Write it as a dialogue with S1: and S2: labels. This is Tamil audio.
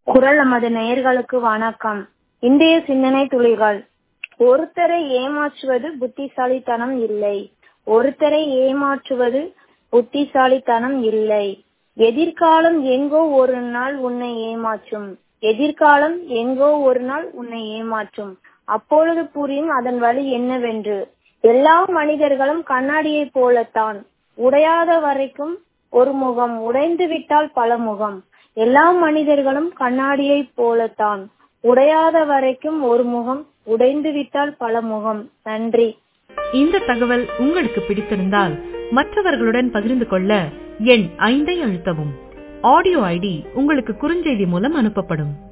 S1: குரல் நமது நேயர்களுக்கு வணக்கம் இன்றைய சிந்தனை துளிகள் ஒருத்தரை ஏமாற்றுவது புத்திசாலித்தனம் இல்லை ஒருத்தரை ஏமாற்றுவது புத்திசாலித்தனம் இல்லை எதிர்காலம் எங்கோ ஒரு நாள் உன்னை ஏமாற்றும் எதிர்காலம் எங்கோ ஒரு நாள் உன்னை ஏமாற்றும் அப்பொழுது புரியும் அதன் வழி என்னவென்று எல்லா மனிதர்களும் கண்ணாடியைப் போலத்தான் உடையாத வரைக்கும் ஒரு முகம் உடைந்து விட்டால் பல முகம் எல்லா மனிதர்களும் கண்ணாடியைப் போலத்தான் உடையாத வரைக்கும் ஒரு முகம் உடைந்து விட்டால் பல முகம் நன்றி
S2: இந்த தகவல் உங்களுக்கு பிடித்திருந்தால் மற்றவர்களுடன் பகிர்ந்து கொள்ள எண் ஐந்தை அழுத்தவும் ஆடியோ ஐடி உங்களுக்கு குறுஞ்செய்தி மூலம் அனுப்பப்படும்